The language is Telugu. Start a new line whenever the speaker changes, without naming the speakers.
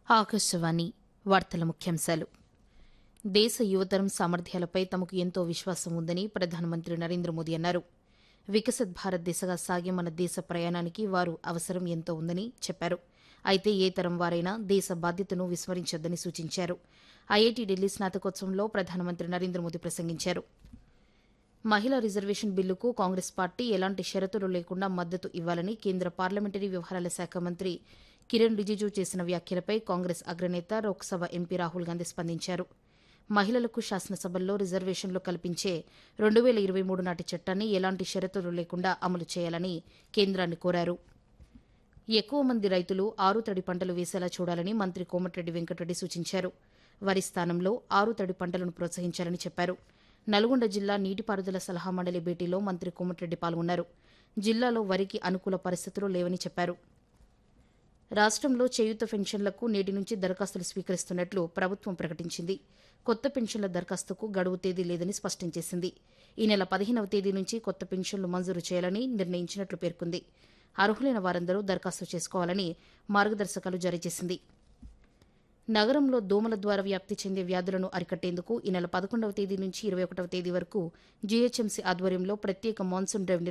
ఆకాశవాణి వార్తల ముఖ్యాంశాలు దేశ యువతరం సామర్థ్యాలపై తమకు ఎంతో విశ్వాసం ఉందని ప్రధానమంత్రి నరేంద్ర మోదీ అన్నారు వికసిత్ భారత్ దిశగా సాగే మన దేశ ప్రయాణానికి వారు అవసరం ఎంతో ఉందని చెప్పారు అయితే ఏ తరం వారైనా దేశ బాధ్యతను విస్మరించొద్దని సూచించారు ఐఐటి ఢిల్లీ స్నాతకోత్సవంలో ప్రధానమంత్రి నరేంద్ర మోదీ ప్రసంగించారు మహిళా రిజర్వేషన్ బిల్లుకు కాంగ్రెస్ పార్టీ ఎలాంటి షరతులు లేకుండా మద్దతు ఇవ్వాలని కేంద్ర పార్లమెంటరీ వ్యవహారాల శాఖ మంత్రి కిరణ్ రిజిజు చేసిన వ్యాఖ్యలపై కాంగ్రెస్ అగ్రనేత లోక్సభ ఎంపీ రాహుల్ గాంధీ స్పందించారు మహిళలకు శాసనసభల్లో రిజర్వేషన్లు కల్పించే రెండు వేల ఇరవై మూడు నాటి చట్టాన్ని ఎలాంటి షరతులు లేకుండా అమలు చేయాలని కేంద్రాన్ని కోరారు ఎక్కువ మంది రైతులు ఆరు తడి పంటలు వేసేలా చూడాలని మంత్రి కోమటిరెడ్డి వెంకటరెడ్డి సూచించారు వరి స్థానంలో ఆరు తడి పంటలను ప్రోత్సహించాలని చెప్పారు నల్గొండ జిల్లా నీటిపారుదల సలహా మండలి భేటీలో మంత్రి కోమటిరెడ్డి పాల్గొన్నారు జిల్లాలో వరికి అనుకూల పరిస్థితులు లేవని చెప్పారు రాష్ట్రంలో చేయూత పెన్షన్లకు నేటి నుంచి దరఖాస్తులు స్వీకరిస్తున్నట్లు ప్రభుత్వం ప్రకటించింది కొత్త పెన్షన్ల దరఖాస్తుకు గడువు తేదీ లేదని స్పష్టం చేసింది ఈ నెల పదిహేనవ తేదీ నుంచి కొత్త పెన్షన్లు మంజూరు చేయాలని నిర్ణయించినట్లు పేర్కొంది అర్హులైన వారందరూ దరఖాస్తు చేసుకోవాలని మార్గదర్శకాలు జారీ చేసింది నగరంలో దోమల ద్వారా వ్యాప్తి చెందే వ్యాధులను అరికట్టేందుకు ఈ నెల పదకొండవ తేదీ నుంచి ఇరవై ఒకటవ తేదీ వరకు జీహెచ్ఎంసీ ఆధ్వర్యంలో ప్రత్యేక మాన్సూన్ డ్రైవ్